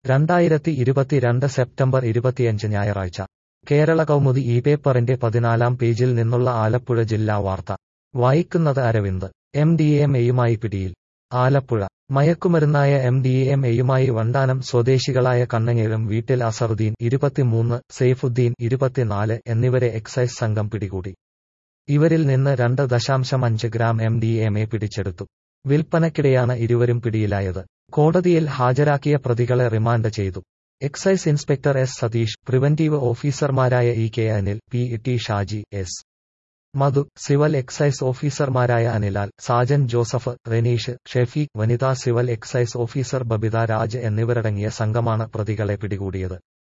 രണ്ടായിരത്തി ഇരുപത്തിരണ്ട് സെപ്റ്റംബർ ഇരുപത്തിയഞ്ച് ഞായറാഴ്ച കേരള കൗമുദി ഈ പേപ്പറിന്റെ പതിനാലാം പേജിൽ നിന്നുള്ള ആലപ്പുഴ ജില്ലാ വാർത്ത വായിക്കുന്നത് അരവിന്ദ് എം ഡി എം എയുമായി പിടിയിൽ ആലപ്പുഴ മയക്കുമരുന്നായ എം ഡി എം എയുമായി വണ്ടാനം സ്വദേശികളായ കണ്ണങ്ങേഴും വീട്ടിൽ അസറുദ്ദീൻ ഇരുപത്തിമൂന്ന് സെയ്ഫുദ്ദീൻ ഇരുപത്തിനാല് എന്നിവരെ എക്സൈസ് സംഘം പിടികൂടി ഇവരിൽ നിന്ന് രണ്ട് ദശാംശം അഞ്ച് gram M D M A പിടിച്ചെടുത്തു വിൽപ്പനയ്ക്കിടെയാണ് ഇരുവരും പിടിയിലായത് കോടതിയിൽ ഹാജരാക്കിയ പ്രതികളെ റിമാൻഡ് ചെയ്തു excise inspector S Satheesh preventive ഓഫീസർമാരായ E K Anil P T Shaji S Madhu civil excise ഓഫീസർമാരായ അനിലാൽ സാജൻ ജോസഫ് റെനീഷ് ഷെഫീഖ് വനിതാ civil excise officer Babitha Raj എന്നിവരടങ്ങിയ സംഘമാണ് പ്രതികളെ പിടികൂടിയത്